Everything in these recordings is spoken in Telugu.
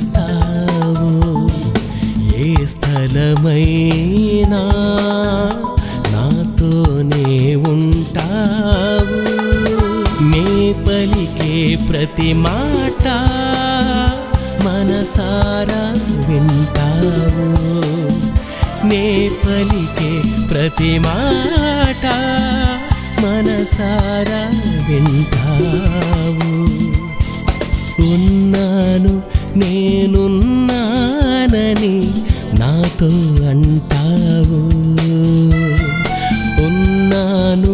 చూస్తావు ఏ స్థలమైనా నాతోనే ఉంటావు నే పలికే ప్రతి మాట మనసారా వింటావు నే పలికే ప్రతి మాట మనసారా వింటావు ఉన్నాను నేనున్నానని నాతో అంటావు ఉన్నాను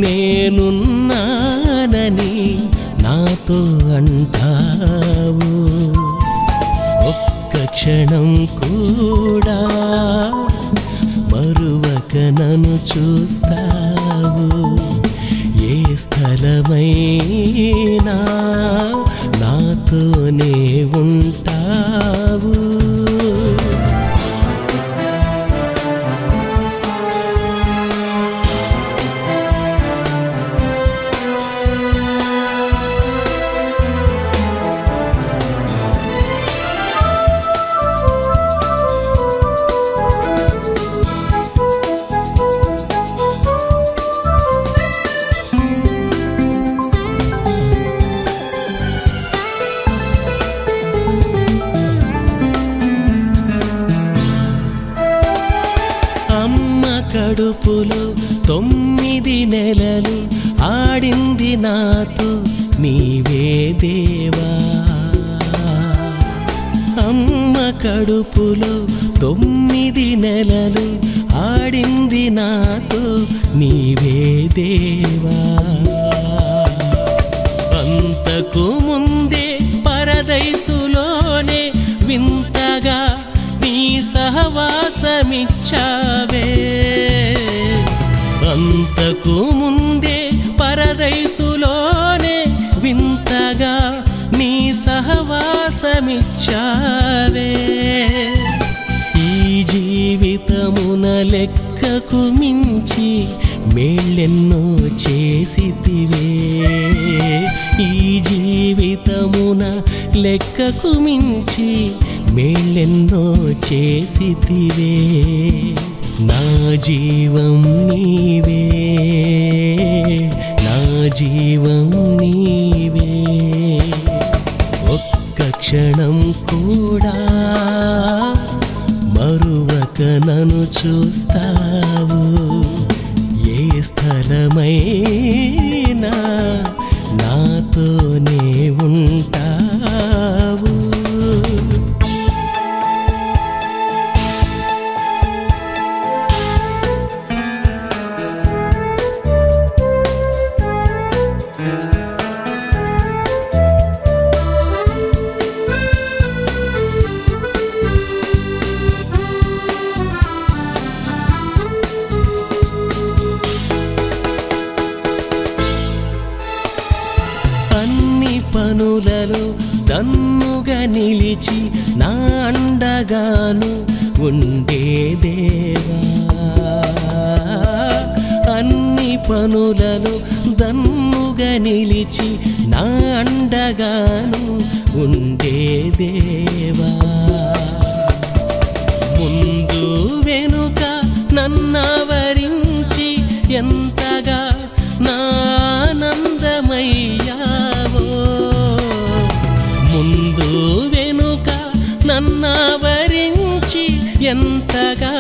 నేనున్నానని నాతో అంటావు ఒక్క క్షణం కూడా మరువక నన్ను చూస్తావు ఏ స్థలమైనా నాతోనే ఉంటావు అమ్మ కడుపులో తొమ్మిది నెలలు ఆడింది నాతో నీవే దేవా అమ్మ కడుపులో తొమ్మిది నెలలు ఆడింది నాతో నీవే దేవా అంతకు ముందే పరదైసులోనే వింతగా నీ సహవాసమిచ్చావే అంతకు ముందే పరదైసులోనే వింతగా నీ సహవాసమిచ్చావే ఈ జీవితమున లెక్కకు మించి మేళ్ళెన్నో చేసితివే ఈ జీవితమున లెక్కకు మించి మేళ్ళెన్నో చేసితివే నా జీవం నీవే నా జీవం నీవే ఒక్క క్షణం కూడా మరువక నన్ను చూస్తావు ఏ స్థలమైనా నాతోనే ఉంటావు అన్ని పనులలో దన్నుగా నిలిచి నా అండగాను ఉండే దేవా అన్ని పనులలో దన్నుగా నిలిచి నా అండగాను ఉండే దేవా ముందు వెనుక నన్నవరించి ఎంతగా నానందమయ్యావో ముందు వెనుక నన్నవరించి ఎంతగా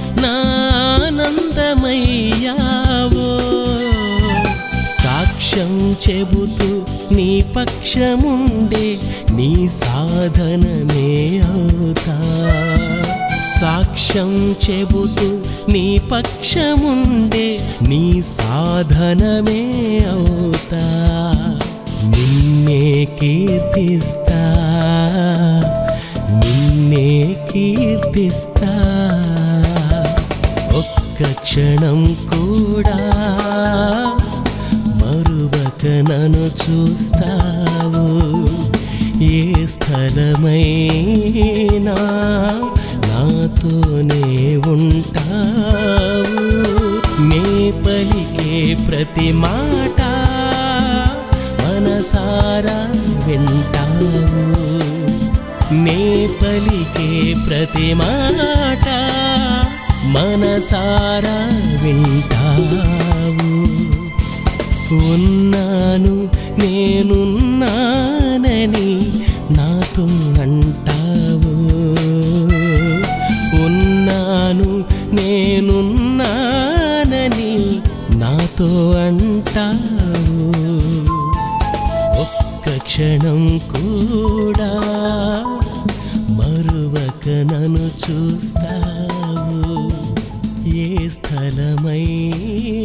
నానందమయ్యావో సాక్ష్యం చెబుతూ నీ పక్షముండే నీ సాధనమే అవుతా సాక్ష్యం చెబుతూ నీ పక్షముండే నీ సాధనమే అవుతా నిన్నే కీర్తిస్తా నిన్నే కీర్తిస్తా ఒక్క క్షణం కూడా మరువక నన్ను చూస్తావు ఏ స్థలమైనా నాతోనే ఉంటావు నే పలికే ప్రతి మాట మనసారా వింటావు నే పలికే ప్రతి మాట మనసారా వింటావు ఉన్నాను నేనున్నానని నాతో అంటావు ఉన్నాను నేనున్నానని నాతో అంటావు ఒక్క క్షణం కూడా మరువక నన్ను చూస్తావు ఏ స్థలమైనా